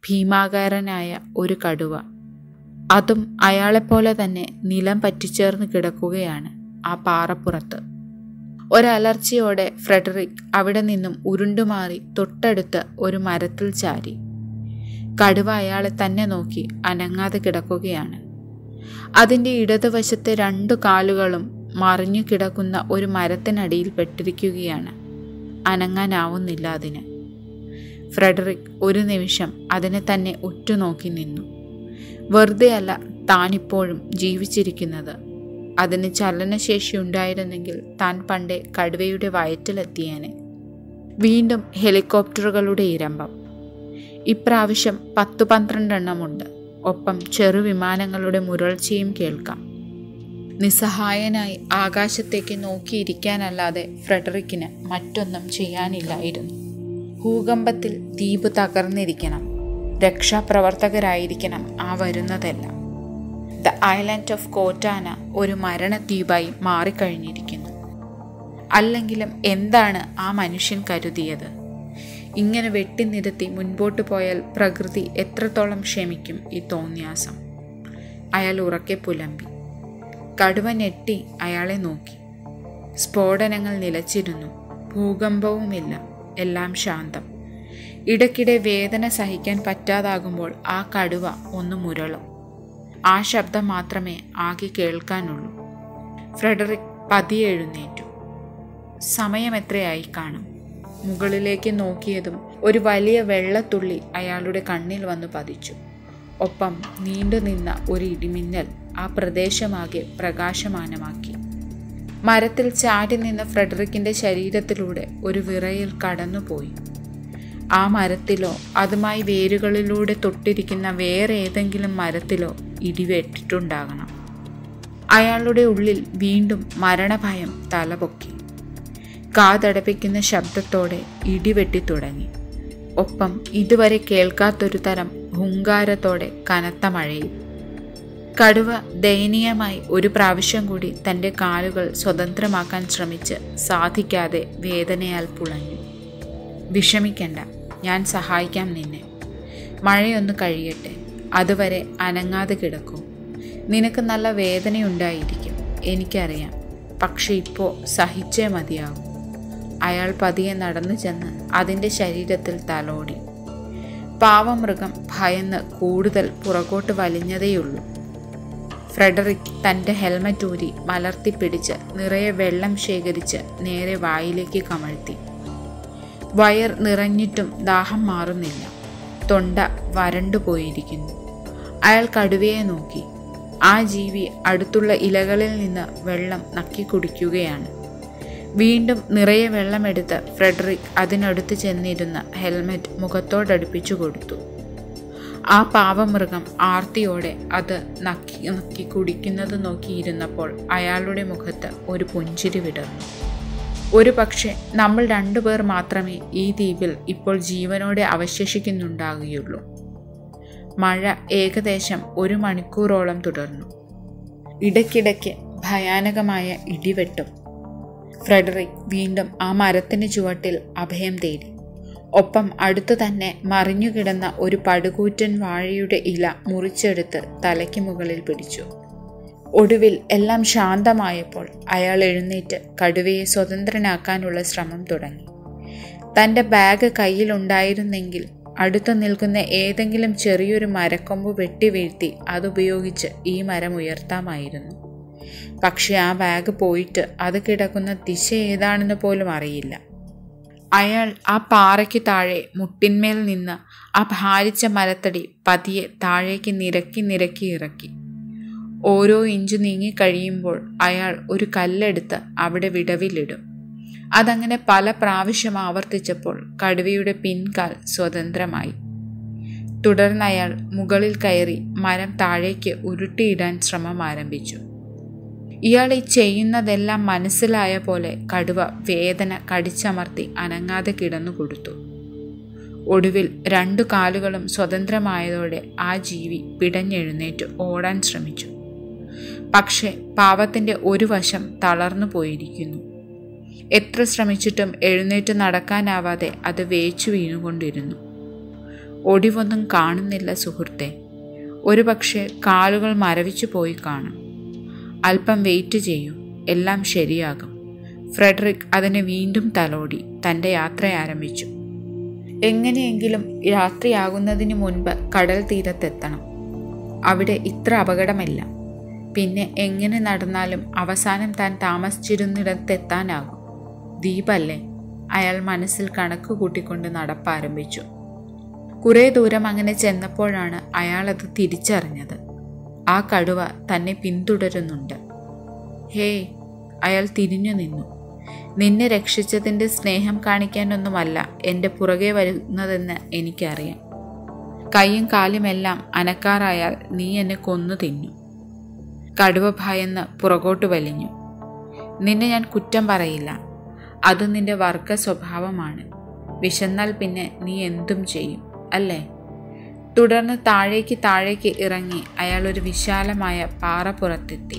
ഭീമാകാരനായ ഒരു കടുവ അതും അയാളെപ്പോലെ തന്നെ നിലം പറ്റിച്ചേർന്ന് കിടക്കുകയാണ് ആ പാറപ്പുറത്ത് ഒരലർച്ചയോടെ ഫ്രെഡറിക് അവിടെ നിന്നും ഉരുണ്ടുമാറി തൊട്ടടുത്ത് ഒരു മരത്തിൽ ചാരി കടുവ അയാളെ തന്നെ നോക്കി അനങ്ങാതെ കിടക്കുകയാണ് അതിൻ്റെ ഇടതുവശത്തെ രണ്ടു കാലുകളും മറിഞ്ഞു കിടക്കുന്ന ഒരു മരത്തിനടിയിൽ പെട്ടിരിക്കുകയാണ് അനങ്ങാനാവുന്നില്ല അതിന് ഫ്രെഡറിക് ഒരു നിമിഷം അതിനെ തന്നെ ഉറ്റുനോക്കി നിന്നു വെറുതെയല്ല താനിപ്പോഴും ജീവിച്ചിരിക്കുന്നത് അതിന് ചലനശേഷി ഉണ്ടായിരുന്നെങ്കിൽ താൻ പണ്ടേ കടുവയുടെ വയറ്റിലെത്തിയേനെ വീണ്ടും ഹെലികോപ്റ്ററുകളുടെ ഇരമ്പം ഇപ്രാവശ്യം പത്തു പന്ത്രണ്ടെണ്ണമുണ്ട് ഒപ്പം ചെറുവിമാനങ്ങളുടെ മുരൾച്ചയും കേൾക്കാം നിസ്സഹായനായി ആകാശത്തേക്ക് നോക്കിയിരിക്കാനല്ലാതെ ഫ്രെഡറിക്കിന് മറ്റൊന്നും ചെയ്യാനില്ലായിരുന്നു ഭൂകമ്പത്തിൽ ദ്വീപ് തകർന്നിരിക്കണം രക്ഷാപ്രവർത്തകരായിരിക്കണം ആ വരുന്നതെല്ലാം ദ ഐലൻഡ് ഓഫ് കോറ്റാന ഒരു മരണദ്വീപായി മാറിക്കഴിഞ്ഞിരിക്കുന്നു അല്ലെങ്കിലും എന്താണ് ആ മനുഷ്യൻ കരുതിയത് ഇങ്ങനെ വെട്ടിനിരത്തി മുൻപോട്ട് പോയാൽ പ്രകൃതി എത്രത്തോളം ക്ഷമിക്കും ഈ തോന്നിയാസം അയാൾ ഉറക്കെ പുലമ്പി കടുവ ഞെട്ടി അയാളെ നോക്കി സ്ഫോടനങ്ങൾ നിലച്ചിരുന്നു ഭൂകമ്പവുമില്ല എല്ലാം ശാന്തം ഇടയ്ക്കിടെ വേദന സഹിക്കാൻ പറ്റാതാകുമ്പോൾ ആ കടുവ ഒന്ന് മുരളും ആ ശബ്ദം മാത്രമേ ആകെ കേൾക്കാനുള്ളൂ ഫ്രെഡറിക് പതിയെ എഴുന്നേറ്റു സമയം എത്രയായി കാണും മുകളിലേക്ക് നോക്കിയതും ഒരു വലിയ വെള്ളത്തുള്ളി അയാളുടെ കണ്ണിൽ വന്നു പതിച്ചു ഒപ്പം നീണ്ടുനിന്ന ഒരു ഇടിമിന്നൽ ആ പ്രദേശമാകെ പ്രകാശമാനമാക്കി മരത്തിൽ ചാടി നിന്ന ഫ്രെഡറിക്കിന്റെ ശരീരത്തിലൂടെ ഒരു വിറയിൽ കടന്നുപോയി ആ മരത്തിലോ അതുമായി വേരുകളിലൂടെ തൊട്ടിരിക്കുന്ന വേറെ ഏതെങ്കിലും മരത്തിലോ ഇടിവെട്ടിട്ടുണ്ടാകണം അയാളുടെ ഉള്ളിൽ വീണ്ടും മരണഭയം തലപൊക്കി കാതടപ്പിക്കുന്ന ശബ്ദത്തോടെ ഇടിവെട്ടി തുടങ്ങി ഒപ്പം ഇതുവരെ കേൾക്കാത്തൊരു തരം ഹുങ്കാരത്തോടെ കനത്ത മഴയും കടുവ ദയനീയമായി ഒരു പ്രാവശ്യം കൂടി തൻ്റെ കാലുകൾ സ്വതന്ത്രമാക്കാൻ ശ്രമിച്ച് സാധിക്കാതെ വേദനയാൽ പുളഞ്ഞു വിഷമിക്കണ്ട ഞാൻ സഹായിക്കാം നിന്നെ മഴയൊന്ന് കഴിയട്ടെ അതുവരെ അനങ്ങാതെ കിടക്കൂ നിനക്ക് നല്ല വേദനയുണ്ടായിരിക്കും എനിക്കറിയാം പക്ഷെ ഇപ്പോൾ സഹിച്ചേ മതിയാകും അയാൾ പതിയെ നടന്നു ചെന്ന് അതിൻ്റെ ശരീരത്തിൽ തലോടി പാവമൃഗം ഭയന്ന് കൂടുതൽ പുറകോട്ട് വലിഞ്ഞതേയുള്ളൂ ഫ്രെഡറിക് തൻ്റെ ഹെൽമറ്റ് ഊരി മലർത്തിപ്പിടിച്ച് നിറയെ വെള്ളം ശേഖരിച്ച് നേരെ വായിലേക്ക് കമഴ്ത്തി വയർ നിറഞ്ഞിട്ടും ദാഹം മാറുന്നില്ല തൊണ്ട വരണ്ടുപോയിരിക്കുന്നു അയാൾ കടുവയെ നോക്കി ആ ജീവി അടുത്തുള്ള ഇലകളിൽ നിന്ന് വെള്ളം നക്കി കുടിക്കുകയാണ് വീണ്ടും നിറയെ വെള്ളമെടുത്ത് ഫ്രെഡറിക് അതിനടുത്ത് ചെന്നിരുന്ന ഹെൽമെറ്റ് മുഖത്തോടടുപ്പിച്ചു കൊടുത്തു ആ പാവമൃഗം ആർത്തിയോടെ അത് നക്കി നക്കി കുടിക്കുന്നത് നോക്കിയിരുന്നപ്പോൾ അയാളുടെ മുഖത്ത് ഒരു പുഞ്ചിരി വിടർന്നു ഒരു പക്ഷേ നമ്മൾ രണ്ടുപേർ മാത്രമേ ഈ ദ്വീപിൽ ഇപ്പോൾ ജീവനോടെ അവശേഷിക്കുന്നുണ്ടാകുകയുള്ളൂ മഴ ഏകദേശം ഒരു മണിക്കൂറോളം തുടർന്നു ഇടയ്ക്കിടയ്ക്ക് ഭയാനകമായ ഇടിവെട്ടും ഫ്രെഡറിക് വീണ്ടും ആ മരത്തിന് ചുവട്ടിൽ അഭയം തേടി ഒപ്പം അടുത്തു തന്നെ മറിഞ്ഞുകിടന്ന ഒരു പടുകൂറ്റൻ വാഴയുടെ ഇല മുറിച്ചെടുത്ത് തലയ്ക്ക് മുകളിൽ പിടിച്ചു ഒടുവിൽ എല്ലാം ശാന്തമായപ്പോൾ അയാൾ എഴുന്നേറ്റ് കടുവയെ സ്വതന്ത്രനാക്കാനുള്ള ശ്രമം തുടങ്ങി തൻ്റെ ബാഗ് കയ്യിലുണ്ടായിരുന്നെങ്കിൽ അടുത്തു നിൽക്കുന്ന ഏതെങ്കിലും ചെറിയൊരു മരക്കൊമ്പ് വെട്ടിവീഴ്ത്തി അതുപയോഗിച്ച് ഈ മരം ഉയർത്താമായിരുന്നു പക്ഷെ ആ ബാഗ് പോയിട്ട് അത് കിടക്കുന്ന ദിശ ഏതാണെന്ന് പോലും അറിയില്ല അയാൾ ആ പാറയ്ക്ക് താഴെ മുട്ടിന്മേൽ നിന്ന് ആ ഭാരിച്ച മരത്തടി പതിയെ താഴേക്ക് നിരക്കി നിരക്കി ഇറക്കി ഓരോ ഇഞ്ച് നീങ്ങിക്കഴിയുമ്പോൾ അയാൾ ഒരു കല്ലെടുത്ത് അവിടെ വിടവിലിടും അതങ്ങനെ പല പ്രാവശ്യം ആവർത്തിച്ചപ്പോൾ കടുവയുടെ പിൻകാൽ സ്വതന്ത്രമായി തുടർന്ന് അയാൾ മുകളിൽ കയറി മരം താഴേക്ക് ഉരുട്ടിയിടാൻ ശ്രമം ആരംഭിച്ചു ഇയാൾ ഈ ചെയ്യുന്നതെല്ലാം മനസ്സിലായ പോലെ കടുവ വേദന കടിച്ചമർത്തി അനങ്ങാതെ കിടന്നു കൊടുത്തു ഒടുവിൽ രണ്ടു കാലുകളും സ്വതന്ത്രമായതോടെ ആ ജീവി പിടഞ്ഞെഴുന്നേറ്റ് ഓടാൻ ശ്രമിച്ചു പക്ഷെ പാവത്തിന്റെ ഒരു വശം തളർന്നു പോയിരിക്കുന്നു എത്ര ശ്രമിച്ചിട്ടും എഴുന്നേറ്റ് നടക്കാനാവാതെ അത് വേച്ചു വീണുകൊണ്ടിരുന്നു ഒടിവൊന്നും കാണുന്നില്ല സുഹൃത്തെ ഒരുപക്ഷെ കാലുകൾ മരവിച്ചു പോയി കാണും അല്പം വെയിറ്റ് ചെയ്യൂ എല്ലാം ശരിയാകും ഫ്രെഡറിക് അതിനെ വീണ്ടും തലോടി തൻ്റെ യാത്ര ആരംഭിച്ചു എങ്ങനെയെങ്കിലും രാത്രിയാകുന്നതിന് മുൻപ് കടൽ തീരത്തെത്തണം അവിടെ ഇത്ര അപകടമില്ല പിന്നെ എങ്ങനെ നടന്നാലും അവസാനം താൻ താമസിച്ചിരുന്നിടത്തെത്താനാകും ദ്വീപല്ലേ അയാൾ മനസ്സിൽ കണക്ക് കൂട്ടിക്കൊണ്ട് നടപ്പാരംഭിച്ചു കുറേ ദൂരം അങ്ങനെ ചെന്നപ്പോഴാണ് അയാൾ അത് തിരിച്ചറിഞ്ഞത് ആ കടുവ തന്നെ പിന്തുടരുന്നുണ്ട് ഹേയ് അയാൾ തിരിഞ്ഞു നിന്നു നിന്നെ രക്ഷിച്ചതിൻ്റെ സ്നേഹം കാണിക്കാനൊന്നുമല്ല എൻ്റെ പുറകെ വരുന്നതെന്ന് എനിക്കറിയാം കൈയും കാലുമെല്ലാം അനക്കാറായാൽ നീ എന്നെ കൊന്നു തിന്നു കടുവ ഭയന്ന് പുറകോട്ട് വലിഞ്ഞു നിന്നെ ഞാൻ കുറ്റം പറയില്ല അത് നിന്റെ വർഗ സ്വഭാവമാണ് വിശന്നാൽ പിന്നെ നീ എന്തും ചെയ്യും അല്ലേ തുടർന്ന് താഴേക്ക് താഴേക്ക് ഇറങ്ങി അയാൾ ഒരു വിശാലമായ പാറപ്പുറത്തെത്തി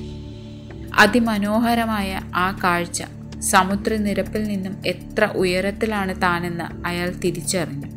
അതിമനോഹരമായ ആ കാഴ്ച സമുദ്രനിരപ്പിൽ നിന്നും എത്ര ഉയരത്തിലാണ് താനെന്ന് അയാൾ തിരിച്ചറിഞ്ഞു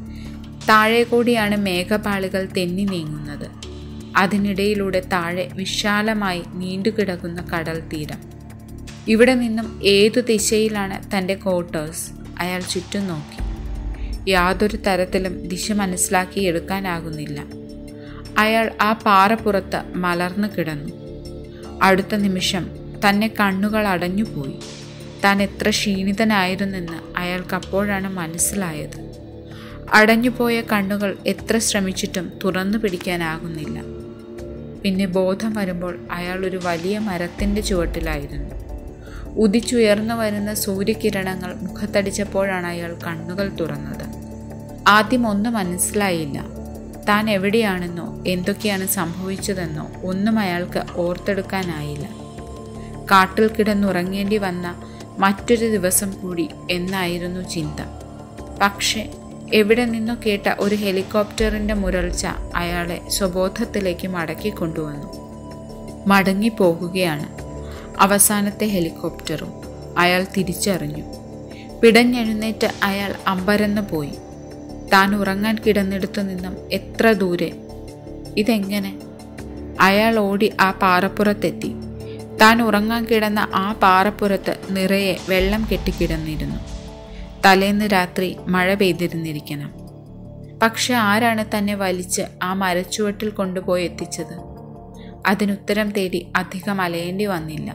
താഴെ കൂടിയാണ് മേഘപാളികൾ തെന്നി നീങ്ങുന്നത് അതിനിടയിലൂടെ താഴെ വിശാലമായി നീണ്ടുകിടക്കുന്ന കടൽ തീരം ഇവിടെ നിന്നും ഏതു ദിശയിലാണ് തൻ്റെ ക്വാർട്ടേഴ്സ് അയാൾ ചുറ്റും നോക്കി യാതൊരു തരത്തിലും ദിശ മനസ്സിലാക്കിയെടുക്കാനാകുന്നില്ല അയാൾ ആ പാറപ്പുറത്ത് മലർന്നു കിടന്നു അടുത്ത നിമിഷം തന്നെ കണ്ണുകൾ അടഞ്ഞുപോയി താൻ എത്ര ക്ഷീണിതനായിരുന്നെന്ന് അയാൾക്ക് അപ്പോഴാണ് മനസ്സിലായത് അടഞ്ഞുപോയ കണ്ണുകൾ എത്ര ശ്രമിച്ചിട്ടും തുറന്നു പിടിക്കാനാകുന്നില്ല പിന്നെ ബോധം വരുമ്പോൾ അയാൾ ഒരു വലിയ മരത്തിൻ്റെ ചുവട്ടിലായിരുന്നു ഉദിച്ചുയർന്നു വരുന്ന സൂര്യകിരണങ്ങൾ മുഖത്തടിച്ചപ്പോഴാണ് അയാൾ കണ്ണുകൾ തുറന്നത് ആദ്യം ഒന്നും മനസ്സിലായില്ല താൻ എവിടെയാണെന്നോ എന്തൊക്കെയാണ് സംഭവിച്ചതെന്നോ ഒന്നും അയാൾക്ക് ഓർത്തെടുക്കാനായില്ല കാട്ടിൽ കിടന്നുറങ്ങേണ്ടി വന്ന മറ്റൊരു ദിവസം കൂടി എന്നായിരുന്നു ചിന്ത പക്ഷേ എവിടെ നിന്നോ കേട്ട ഒരു ഹെലികോപ്റ്ററിൻ്റെ മുരൾച്ച അയാളെ സ്വബോധത്തിലേക്ക് മടക്കി കൊണ്ടുവന്നു മടങ്ങിപ്പോകുകയാണ് അവസാനത്തെ ഹെലികോപ്റ്ററും അയാൾ തിരിച്ചറിഞ്ഞു പിടഞ്ഞെഴുന്നേറ്റ് അയാൾ അമ്പരന്ന് പോയി താൻ ഉറങ്ങാൻ കിടന്നിടത്തു നിന്നും എത്ര ദൂരെ ഇതെങ്ങനെ അയാൾ ഓടി ആ പാറപ്പുറത്തെത്തി താൻ ഉറങ്ങാൻ കിടന്ന ആ പാറപ്പുറത്ത് നിറയെ വെള്ളം കെട്ടിക്കിടന്നിരുന്നു തലേന്ന് രാത്രി മഴ പെയ്തിരുന്നിരിക്കണം പക്ഷെ ആരാണ് തന്നെ വലിച്ച് ആ മരച്ചുവട്ടിൽ കൊണ്ടുപോയി എത്തിച്ചത് അതിനുത്തരം തേടി അധികം അലയേണ്ടി വന്നില്ല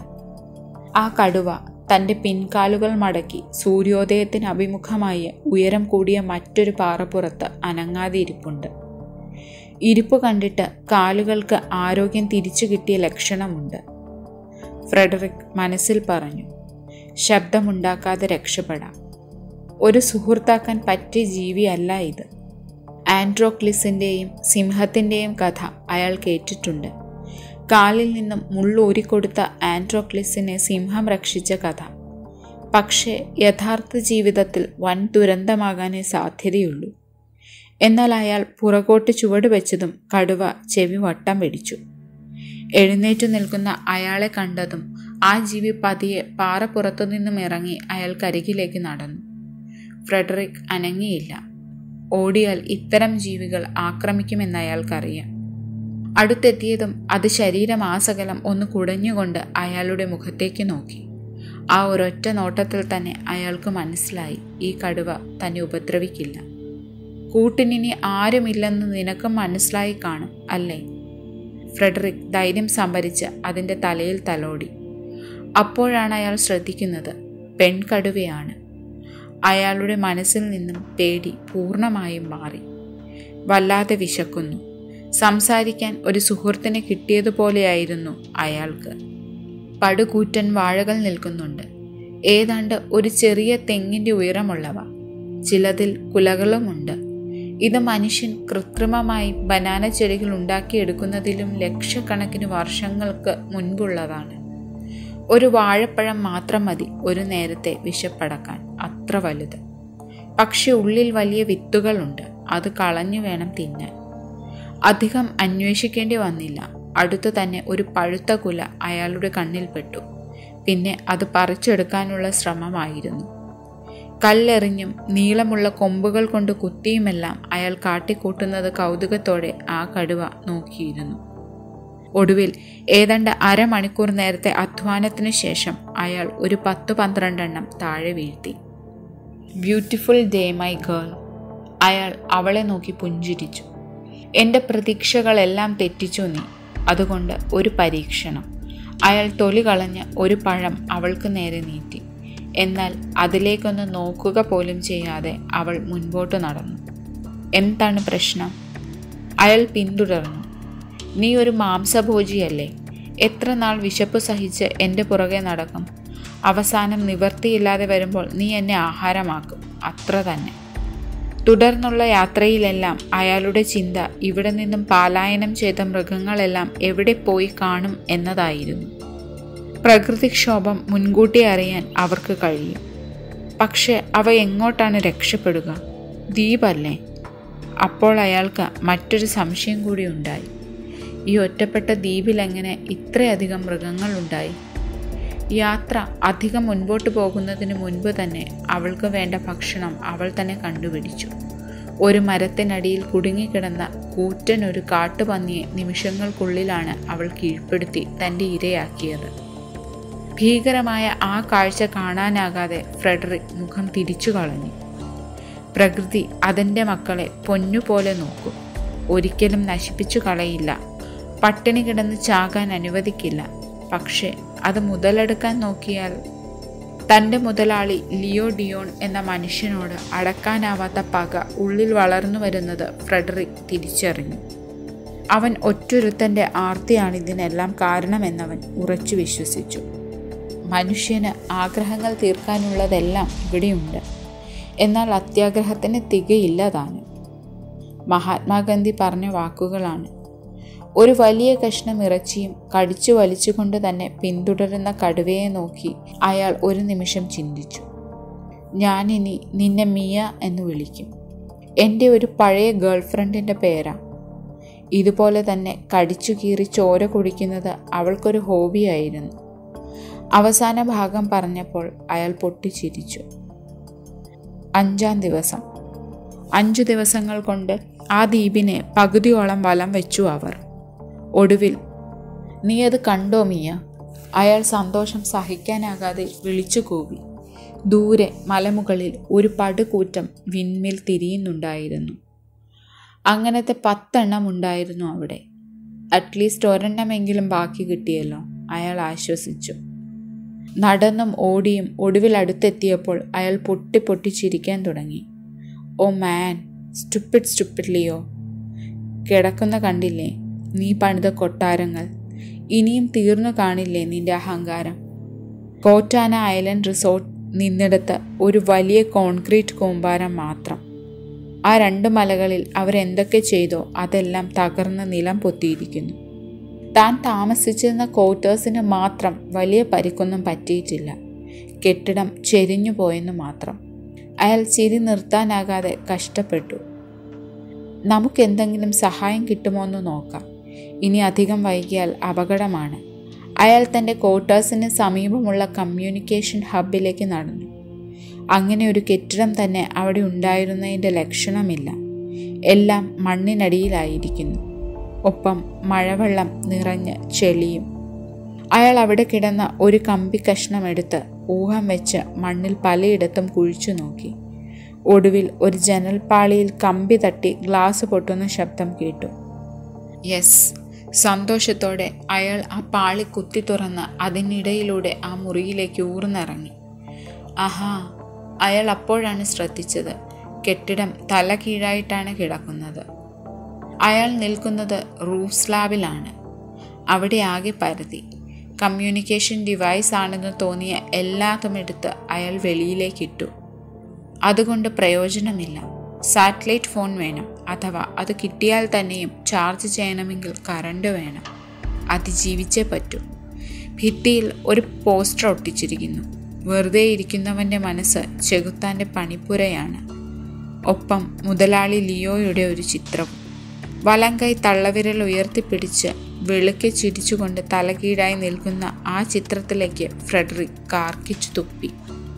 ആ കടുവ തൻ്റെ പിൻകാലുകൾ മടക്കി സൂര്യോദയത്തിന് അഭിമുഖമായി ഉയരം കൂടിയ മറ്റൊരു പാറപ്പുറത്ത് അനങ്ങാതെ ഇരിപ്പുണ്ട് ഇരിപ്പ് കണ്ടിട്ട് കാലുകൾക്ക് ആരോഗ്യം തിരിച്ചു കിട്ടിയ ലക്ഷണമുണ്ട് ഫ്രെഡറിക് മനസ്സിൽ പറഞ്ഞു ശബ്ദമുണ്ടാക്കാതെ രക്ഷപ്പെടാം ഒരു സുഹൃത്താക്കാൻ പറ്റിയ ജീവിയല്ല ഇത് ആൻഡ്രോക്ലിസിൻ്റെയും സിംഹത്തിൻ്റെയും കഥ അയാൾ കേട്ടിട്ടുണ്ട് കാലിൽ നിന്നും മുള്ളൂരിക്കൊടുത്ത ആൻഡ്രോക്ലിസിനെ സിംഹം രക്ഷിച്ച കഥ പക്ഷേ യഥാർത്ഥ ജീവിതത്തിൽ വൻ ദുരന്തമാകാനേ സാധ്യതയുള്ളൂ എന്നാൽ അയാൾ പുറകോട്ട് ചുവട് വെച്ചതും കടുവ ചെവി വട്ടം പിടിച്ചു എഴുന്നേറ്റു നിൽക്കുന്ന അയാളെ കണ്ടതും ആ ജീവി പതിയെ പാറപ്പുറത്തു നിന്നും ഇറങ്ങി അയാൾക്കരികിലേക്ക് നടന്നു ഫ്രെഡറിക് അനങ്ങിയില്ല ഓടിയാൽ ഇത്തരം ജീവികൾ ആക്രമിക്കുമെന്ന് അയാൾക്കറിയാം അടുത്തെത്തിയതും അത് ശരീരമാസകലം ഒന്ന് കുടഞ്ഞുകൊണ്ട് അയാളുടെ മുഖത്തേക്ക് നോക്കി ആ ഒരൊറ്റ നോട്ടത്തിൽ തന്നെ അയാൾക്ക് മനസ്സിലായി ഈ കടുവ തന്നെ ഉപദ്രവിക്കില്ല കൂട്ടിനിനി ആരുമില്ലെന്ന് നിനക്കും മനസ്സിലായി കാണും അല്ലേ ഫ്രെഡറിക് ധൈര്യം സംഭരിച്ച് അതിൻ്റെ തലയിൽ തലോടി അപ്പോഴാണ് അയാൾ ശ്രദ്ധിക്കുന്നത് പെൺകടുവയാണ് അയാളുടെ മനസ്സിൽ നിന്നും പേടി പൂർണ്ണമായും മാറി വല്ലാതെ വിശക്കുന്നു സംസാരിക്കാൻ ഒരു സുഹൃത്തിനെ കിട്ടിയതുപോലെയായിരുന്നു അയാൾക്ക് പടുകൂറ്റൻ വാഴകൾ നിൽക്കുന്നുണ്ട് ഏതാണ്ട് ഒരു ചെറിയ തെങ്ങിൻ്റെ ഉയരമുള്ളവ ചിലതിൽ കുലകളുമുണ്ട് ഇത് മനുഷ്യൻ കൃത്രിമമായി ബനാന ചെടികൾ ഉണ്ടാക്കിയെടുക്കുന്നതിലും ലക്ഷക്കണക്കിന് വർഷങ്ങൾക്ക് മുൻപുള്ളതാണ് ഒരു വാഴപ്പഴം മാത്രം മതി ഒരു നേരത്തെ വിശപ്പടക്കാൻ അത്ര വലുത് പക്ഷെ ഉള്ളിൽ വലിയ വിത്തുകളുണ്ട് അത് കളഞ്ഞു വേണം തിന്നാൻ അധികം അന്വേഷിക്കേണ്ടി വന്നില്ല അടുത്തു തന്നെ ഒരു പഴുത്ത കുല അയാളുടെ കണ്ണിൽപ്പെട്ടു പിന്നെ അത് പറിച്ചെടുക്കാനുള്ള ശ്രമമായിരുന്നു കല്ലെറിഞ്ഞും നീളമുള്ള കൊമ്പുകൾ കൊണ്ട് കുത്തിയുമെല്ലാം അയാൾ കാട്ടിക്കൂട്ടുന്നത് കൗതുകത്തോടെ ആ കടുവ നോക്കിയിരുന്നു ഒടുവിൽ ഏതാണ്ട് അരമണിക്കൂർ നേരത്തെ അധ്വാനത്തിനു ശേഷം അയാൾ ഒരു പത്ത് പന്ത്രണ്ടെണ്ണം താഴെ വീഴ്ത്തി ബ്യൂട്ടിഫുൾ ഡേ മൈ ഗേൾ അയാൾ അവളെ നോക്കി പുഞ്ചിരിച്ചു എൻ്റെ പ്രതീക്ഷകളെല്ലാം തെറ്റിച്ചു നീ അതുകൊണ്ട് ഒരു പരീക്ഷണം അയാൾ തൊലി കളഞ്ഞ് ഒരു പഴം അവൾക്ക് നേരെ നീട്ടി എന്നാൽ അതിലേക്കൊന്ന് നോക്കുക പോലും ചെയ്യാതെ അവൾ മുൻപോട്ട് നടന്നു എന്താണ് പ്രശ്നം അയാൾ പിന്തുടർന്നു നീ ഒരു മാംസഭോജിയല്ലേ എത്ര നാൾ വിശപ്പ് സഹിച്ച് എൻ്റെ പുറകെ നടക്കും അവസാനം നിവർത്തിയില്ലാതെ വരുമ്പോൾ നീ എന്നെ ആഹാരമാക്കും അത്ര തന്നെ തുടർന്നുള്ള യാത്രയിലെല്ലാം അയാളുടെ ചിന്ത ഇവിടെ നിന്നും പാലായനം ചെയ്ത മൃഗങ്ങളെല്ലാം എവിടെ പോയി കാണും എന്നതായിരുന്നു പ്രകൃതിക്ഷോഭം മുൻകൂട്ടി അറിയാൻ അവർക്ക് കഴിയും പക്ഷെ അവ എങ്ങോട്ടാണ് രക്ഷപ്പെടുക ദ്വീപല്ലേ അപ്പോൾ അയാൾക്ക് മറ്റൊരു സംശയം കൂടി ഉണ്ടായി ഈ ഒറ്റപ്പെട്ട ദ്വീപിലെങ്ങനെ ഇത്രയധികം മൃഗങ്ങളുണ്ടായി യാത്ര അധികം മുൻപോട്ട് പോകുന്നതിന് മുൻപ് തന്നെ അവൾക്ക് വേണ്ട ഭക്ഷണം അവൾ തന്നെ കണ്ടുപിടിച്ചു ഒരു മരത്തിനടിയിൽ കുടുങ്ങിക്കിടന്ന കൂറ്റൻ ഒരു കാട്ടുപന്നിയെ നിമിഷങ്ങൾക്കുള്ളിലാണ് അവൾ കീഴ്പ്പെടുത്തി തൻ്റെ ഇരയാക്കിയത് ഭീകരമായ ആ കാഴ്ച കാണാനാകാതെ ഫ്രെഡറിക് മുഖം തിരിച്ചു കളഞ്ഞു പ്രകൃതി അതിൻ്റെ മക്കളെ പൊന്നുപോലെ നോക്കും ഒരിക്കലും നശിപ്പിച്ചു കളയില്ല പട്ടിണി കിടന്ന് ചാകാൻ അനുവദിക്കില്ല പക്ഷേ അത് മുതലെടുക്കാൻ നോക്കിയാൽ തൻ്റെ മുതലാളി ലിയോ ഡിയോൺ എന്ന മനുഷ്യനോട് അടക്കാനാവാത്ത പക ഉള്ളിൽ വളർന്നു വരുന്നത് ഫ്രെഡറിക് തിരിച്ചറിഞ്ഞു അവൻ ഒറ്റൊരുത്തൻ്റെ ആർത്തിയാണ് ഇതിനെല്ലാം കാരണമെന്നവൻ ഉറച്ചു വിശ്വസിച്ചു മനുഷ്യന് ആഗ്രഹങ്ങൾ തീർക്കാനുള്ളതെല്ലാം ഇവിടെയുണ്ട് എന്നാൽ അത്യാഗ്രഹത്തിന് തികയില്ല താനും മഹാത്മാഗാന്ധി പറഞ്ഞ വാക്കുകളാണ് ഒരു വലിയ കഷ്ണം ഇറച്ചിയും കടിച്ചു വലിച്ചുകൊണ്ട് തന്നെ പിന്തുടരുന്ന കടുവയെ നോക്കി അയാൾ ഒരു നിമിഷം ചിന്തിച്ചു ഞാനിനി നിന്നെ മിയ എന്ന് വിളിക്കും എൻ്റെ ഒരു പഴയ ഗേൾഫ്രണ്ടിൻ്റെ പേരാ ഇതുപോലെ തന്നെ കടിച്ചു കീറി ചോര കുടിക്കുന്നത് അവൾക്കൊരു ഹോബിയായിരുന്നു അവസാന ഭാഗം പറഞ്ഞപ്പോൾ അയാൾ പൊട്ടിച്ചിരിച്ചു അഞ്ചാം ദിവസം അഞ്ചു ദിവസങ്ങൾ കൊണ്ട് ആ ദ്വീപിനെ പകുതിയോളം വലം വെച്ചു അവർ ഒടുവിൽ നീ അത് കണ്ടോ മിയ അയാൾ സന്തോഷം സഹിക്കാനാകാതെ വിളിച്ചു കൂവി ദൂരെ മലമുകളിൽ ഒരു പടുകൂറ്റം വിൻമിൽ തിരിയുന്നുണ്ടായിരുന്നു അങ്ങനത്തെ പത്തെണ്ണം ഉണ്ടായിരുന്നു അവിടെ അറ്റ്ലീസ്റ്റ് ഒരെണ്ണമെങ്കിലും ബാക്കി കിട്ടിയല്ലോ അയാൾ ആശ്വസിച്ചു നടന്നും ഓടിയും ഒടുവിൽ അടുത്തെത്തിയപ്പോൾ അയാൾ പൊട്ടി പൊട്ടി ചിരിക്കാൻ തുടങ്ങി oh man stupid stupid Leo കിടക്കുന്ന കണ്ടില്ലേ നീ പണിത കൊട്ടാരങ്ങൾ ഇനിയും തീർന്നു കാണില്ലേ നിന്റെ അഹങ്കാരം കോറ്റാന ഐലൻഡ് റിസോർട്ട് നിന്നിടത്ത് ഒരു വലിയ കോൺക്രീറ്റ് കൂമ്പാരം മാത്രം ആ രണ്ട് മലകളിൽ അവരെന്തൊക്കെ ചെയ്തോ അതെല്ലാം തകർന്ന് നിലം പൊത്തിയിരിക്കുന്നു താൻ താമസിച്ചിരുന്ന ക്വാർട്ടേഴ്സിന് മാത്രം വലിയ പരിക്കൊന്നും പറ്റിയിട്ടില്ല കെട്ടിടം ചെരിഞ്ഞു പോയെന്ന് മാത്രം അയാൾ ചിരി നിർത്താനാകാതെ കഷ്ടപ്പെട്ടു നമുക്കെന്തെങ്കിലും സഹായം കിട്ടുമോ എന്ന് നോക്കാം ഇനി അധികം വൈകിയാൽ അപകടമാണ് അയാൾ തൻ്റെ ക്വാർട്ടേഴ്സിന് സമീപമുള്ള കമ്മ്യൂണിക്കേഷൻ ഹബിലേക്ക് നടന്നു അങ്ങനെ ഒരു കെട്ടിടം തന്നെ അവിടെ ഉണ്ടായിരുന്നതിൻ്റെ ലക്ഷണമില്ല എല്ലാം മണ്ണിനടിയിലായിരിക്കുന്നു ഒപ്പം മഴവെള്ളം നിറഞ്ഞ് ചെളിയും അയാൾ അവിടെ കിടന്ന ഒരു കമ്പി കഷ്ണം എടുത്ത് ഊഹം വെച്ച് മണ്ണിൽ പലയിടത്തും കുഴിച്ചു നോക്കി ഒടുവിൽ ഒരു ജനൽപ്പാളിയിൽ കമ്പി തട്ടി ഗ്ലാസ് പൊട്ടുന്ന ശബ്ദം കേട്ടു യെസ് സന്തോഷത്തോടെ അയാൾ ആ പാളി കുത്തി തുറന്ന് അതിനിടയിലൂടെ ആ മുറിയിലേക്ക് ഊർന്നിറങ്ങി ആഹാ അയാൾ അപ്പോഴാണ് ശ്രദ്ധിച്ചത് കെട്ടിടം തല കീഴായിട്ടാണ് കിടക്കുന്നത് അയാൾ നിൽക്കുന്നത് റൂഫ് സ്ലാബിലാണ് അവിടെ ആകെ പരതി കമ്മ്യൂണിക്കേഷൻ ഡിവൈസ് ആണെന്ന് തോന്നിയ എല്ലാതും എടുത്ത് അയാൾ വെളിയിലേക്കിട്ടു അതുകൊണ്ട് പ്രയോജനമില്ല സാറ്റലൈറ്റ് ഫോൺ വേണം അഥവാ അത് കിട്ടിയാൽ തന്നെയും ചാർജ് ചെയ്യണമെങ്കിൽ കറണ്ട് വേണം അതിജീവിച്ചേ പറ്റൂ ഭിത്തിയിൽ ഒരു പോസ്റ്റർ ഒട്ടിച്ചിരിക്കുന്നു വെറുതെ ഇരിക്കുന്നവൻ്റെ മനസ്സ് ചെകുത്താൻ്റെ പണിപ്പുരയാണ് ഒപ്പം മുതലാളി ലിയോയുടെ ഒരു ചിത്രവും വലങ്കൈ തള്ളവിരൽ ഉയർത്തിപ്പിടിച്ച് വെളുക്കെ ചിരിച്ചുകൊണ്ട് തലകീഴായി നിൽക്കുന്ന ആ ചിത്രത്തിലേക്ക് ഫ്രെഡറിക് കാർക്കിച്ചു തുപ്പി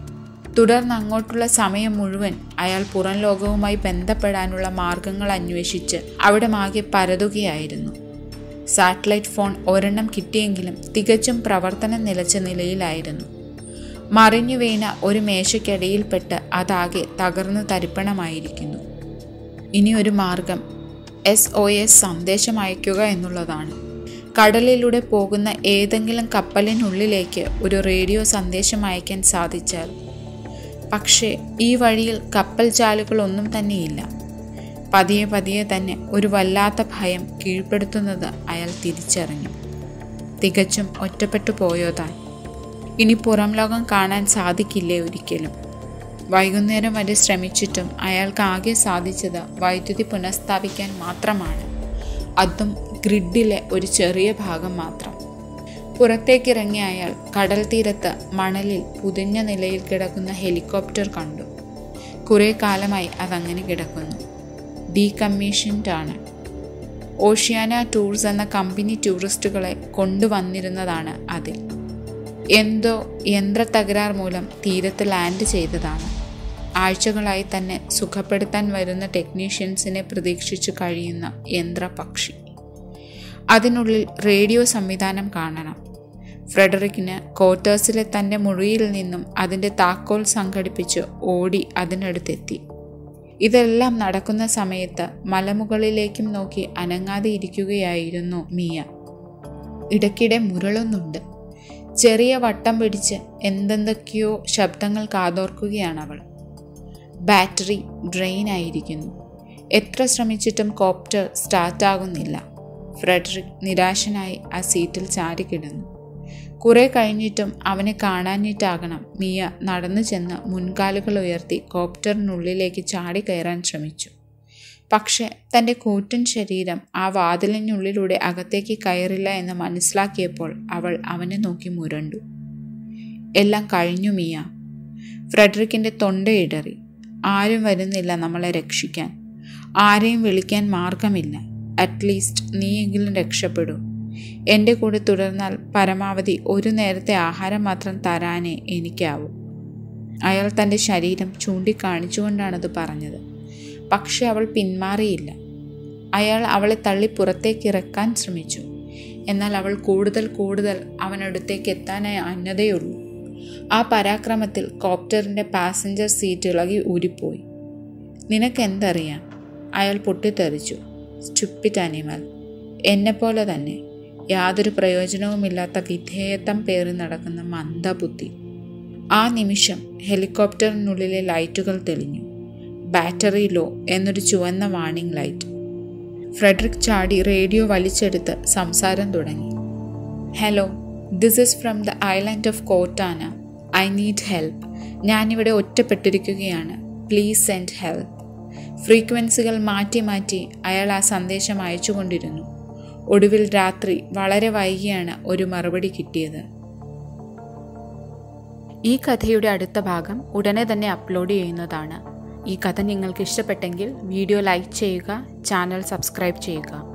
തുടർന്ന് അങ്ങോട്ടുള്ള സമയം മുഴുവൻ അയാൾ പുറം ലോകവുമായി ബന്ധപ്പെടാനുള്ള മാർഗങ്ങൾ അന്വേഷിച്ച് അവിടെ മാകെ പരതുകയായിരുന്നു സാറ്റലൈറ്റ് ഫോൺ ഒരെണ്ണം കിട്ടിയെങ്കിലും തികച്ചും പ്രവർത്തനം നിലച്ച നിലയിലായിരുന്നു മറിഞ്ഞു വീണ ഒരു മേശയ്ക്കടിയിൽപ്പെട്ട് അതാകെ തകർന്നു തരിപ്പണമായിരിക്കുന്നു ഇനി ഒരു മാർഗം എസ് ഒ എസ് സന്ദേശം അയക്കുക എന്നുള്ളതാണ് കടലിലൂടെ പോകുന്ന ഏതെങ്കിലും കപ്പലിനുള്ളിലേക്ക് ഒരു റേഡിയോ സന്ദേശം അയക്കാൻ സാധിച്ചാൽ പക്ഷേ ഈ വഴിയിൽ കപ്പൽ ചാലുകളൊന്നും തന്നെയില്ല പതിയെ പതിയെ തന്നെ ഒരു വല്ലാത്ത ഭയം കീഴ്പ്പെടുത്തുന്നത് അയാൾ തിരിച്ചറിഞ്ഞു തികച്ചും ഒറ്റപ്പെട്ടു പോയോ താൻ ഇനി പുറം ലോകം കാണാൻ സാധിക്കില്ലേ ഒരിക്കലും വൈകുന്നേരം വരെ ശ്രമിച്ചിട്ടും അയാൾക്ക് ആകെ സാധിച്ചത് വൈദ്യുതി പുനഃസ്ഥാപിക്കാൻ മാത്രമാണ് അതും ഗ്രിഡിലെ ഒരു ചെറിയ ഭാഗം മാത്രം പുറത്തേക്കിറങ്ങിയ അയാൾ കടൽ തീരത്ത് മണലിൽ പുതിഞ്ഞ നിലയിൽ കിടക്കുന്ന ഹെലികോപ്റ്റർ കണ്ടു കുറേ കാലമായി അതങ്ങനെ കിടക്കുന്നു ഡീകമ്മീഷൻഡ് ആണ് ഓഷ്യാന ടൂർസ് എന്ന കമ്പനി ടൂറിസ്റ്റുകളെ കൊണ്ടുവന്നിരുന്നതാണ് അതിൽ എന്തോ യന്ത്ര തകരാർ മൂലം തീരത്ത് ലാൻഡ് ചെയ്തതാണ് ആഴ്ചകളായി തന്നെ സുഖപ്പെടുത്താൻ വരുന്ന ടെക്നീഷ്യൻസിനെ പ്രതീക്ഷിച്ചു കഴിയുന്ന യന്ത്രപക്ഷി അതിനുള്ളിൽ റേഡിയോ സംവിധാനം കാണണം ഫ്രെഡറിക്കിന് ക്വാർട്ടേഴ്സിലെ തൻ്റെ മുറിയിൽ നിന്നും അതിൻ്റെ താക്കോൽ സംഘടിപ്പിച്ച് ഓടി അതിനടുത്തെത്തി ഇതെല്ലാം നടക്കുന്ന സമയത്ത് മലമുകളിലേക്കും നോക്കി അനങ്ങാതെ ഇരിക്കുകയായിരുന്നു മിയ ഇടയ്ക്കിടെ മുരളുന്നുണ്ട് ചെറിയ വട്ടം പിടിച്ച് എന്തെന്തൊക്കെയോ ശബ്ദങ്ങൾ കാതോർക്കുകയാണവൾ ബാറ്ററി ഡ്രെയിൻ ആയിരിക്കുന്നു എത്ര ശ്രമിച്ചിട്ടും കോപ്റ്റർ സ്റ്റാർട്ടാകുന്നില്ല ഫ്രെഡറിക് നിരാശനായി ആ സീറ്റിൽ ചാരിക്കിടന്നു കുറെ കഴിഞ്ഞിട്ടും അവനെ കാണാനിട്ടാകണം മിയ നടന്നു ചെന്ന് മുൻകാലുകൾ ഉയർത്തി കോപ്റ്ററിനുള്ളിലേക്ക് ചാടി കയറാൻ ശ്രമിച്ചു പക്ഷെ തൻ്റെ കൂറ്റൻ ശരീരം ആ വാതിലിനുള്ളിലൂടെ അകത്തേക്ക് കയറില്ല എന്ന് മനസ്സിലാക്കിയപ്പോൾ അവൾ അവനെ നോക്കി മുരണ്ടു എല്ലാം കഴിഞ്ഞു മിയ ഫ്രെഡറിക്കിൻ്റെ തൊണ്ടയിടറി ആരും വരുന്നില്ല നമ്മളെ രക്ഷിക്കാൻ ആരെയും വിളിക്കാൻ മാർഗമില്ല അറ്റ്ലീസ്റ്റ് നീയെങ്കിലും രക്ഷപ്പെടൂ എൻ്റെ കൂടെ തുടർന്നാൽ പരമാവധി ഒരു നേരത്തെ ആഹാരം മാത്രം തരാനേ എനിക്കാവൂ അയാൾ തൻ്റെ ശരീരം ചൂണ്ടിക്കാണിച്ചുകൊണ്ടാണത് പറഞ്ഞത് പക്ഷെ അവൾ പിന്മാറിയില്ല അയാൾ അവളെ തള്ളി പുറത്തേക്ക് ഇറക്കാൻ ശ്രമിച്ചു എന്നാൽ അവൾ കൂടുതൽ കൂടുതൽ അവനടുത്തേക്ക് എത്താനായി അന്നതയുള്ളൂ ആ പരാക്രമത്തിൽ കോപ്റ്ററിൻ്റെ പാസഞ്ചർ സീറ്റ് ഇളകി ഊരിപ്പോയി നിനക്കെന്തറിയാം അയാൾ പൊട്ടിത്തെറിച്ചു സ്റ്റുപ്പിറ്റ് അനിമൽ എന്നെപ്പോലെ തന്നെ യാതൊരു പ്രയോജനവുമില്ലാത്ത വിധേയത്വം പേറി നടക്കുന്ന മന്ദബുദ്ധി ആ നിമിഷം ഹെലികോപ്റ്ററിനുള്ളിലെ ലൈറ്റുകൾ തെളിഞ്ഞു ബാറ്ററി ലോ എന്നൊരു ചുവന്ന വാണിംഗ് ലൈറ്റ് ഫ്രെഡറിക് ചാടി റേഡിയോ വലിച്ചെടുത്ത് സംസാരം തുടങ്ങി hello this is from the island of Kotana I need help ഞാനിവിടെ ഒറ്റപ്പെട്ടിരിക്കുകയാണ് പ്ലീസ് സെൻഡ് ഹെൽപ്പ് ഫ്രീക്വൻസികൾ മാറ്റി മാറ്റി അയാൾ ആ സന്ദേശം അയച്ചുകൊണ്ടിരുന്നു ഒടുവിൽ രാത്രി വളരെ വൈകിയാണ് ഒരു മറുപടി കിട്ടിയത് ഈ കഥയുടെ അടുത്ത ഭാഗം ഉടനെ തന്നെ അപ്ലോഡ് ചെയ്യുന്നതാണ് ഈ കഥ നിങ്ങൾക്ക് ഇഷ്ടപ്പെട്ടെങ്കിൽ വീഡിയോ ലൈക്ക് ചെയ്യുക ചാനൽ സബ്സ്ക്രൈബ് ചെയ്യുക